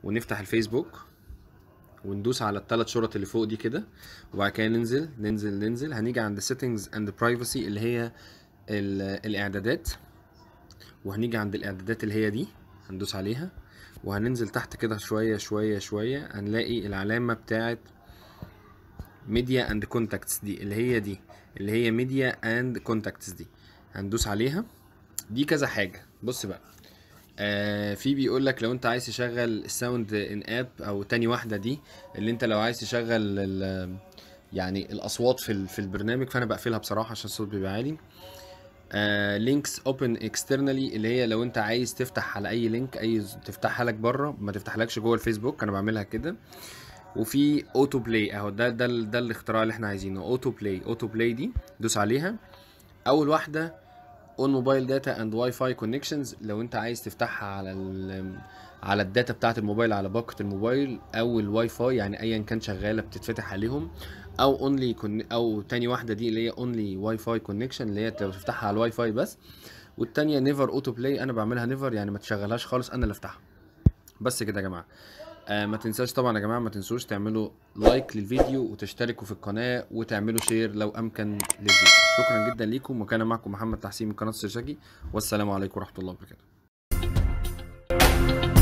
ونفتح الفيسبوك وندوس على الثلاث شرط اللي فوق دي كده وبعد كده ننزل ننزل ننزل هنيجي عند settings and privacy اللي هي ال- الاعدادات وهنيجي عند الاعدادات اللي هي دي هندوس عليها وهننزل تحت كده شويه شويه شويه هنلاقي العلامه بتاعت ميديا اند كونتاكتس دي اللي هي دي اللي هي ميديا اند كونتاكتس دي هندوس عليها دي كذا حاجه بص بقى آه في بيقول لك لو انت عايز تشغل الساوند ان اب او تاني واحده دي اللي انت لو عايز تشغل ال- يعني الاصوات في ال- في البرنامج فانا بقفلها بصراحه عشان الصوت بيبقى عالي لينكس اوبن اكسترنالي اللي هي لو انت عايز تفتح على اي لينك اي تفتحها لك بره ما تفتحلكش جوه الفيسبوك انا بعملها كده وفي اوتو بلاي اهو ده ده ال- ده الاختراع اللي احنا عايزينه اوتو بلاي اوتو بلاي دي دوس عليها اول واحده اون موبايل داتا اند واي فاي كونكشنز لو انت عايز تفتحها على ال على الداتا بتاعه الموبايل على باقه الموبايل او الواي فاي يعني ايا كان شغاله بتتفتح عليهم او اونلي او تاني واحده دي اللي هي اونلي واي فاي كونكشن اللي هي لو تفتحها على الواي فاي بس والتانيه نيفر اوتو بلاي انا بعملها نيفر يعني ما تشغلهاش خالص انا اللي افتحها بس كده يا جماعه آه ما تنساش طبعا يا جماعه ما تنسوش تعملوا لايك للفيديو وتشتركوا في القناه وتعملوا شير لو امكن للفيديو شكرا جدا ليكم وكان معكم محمد تحسين من قناه السرشاكي والسلام عليكم ورحمه الله وبركاته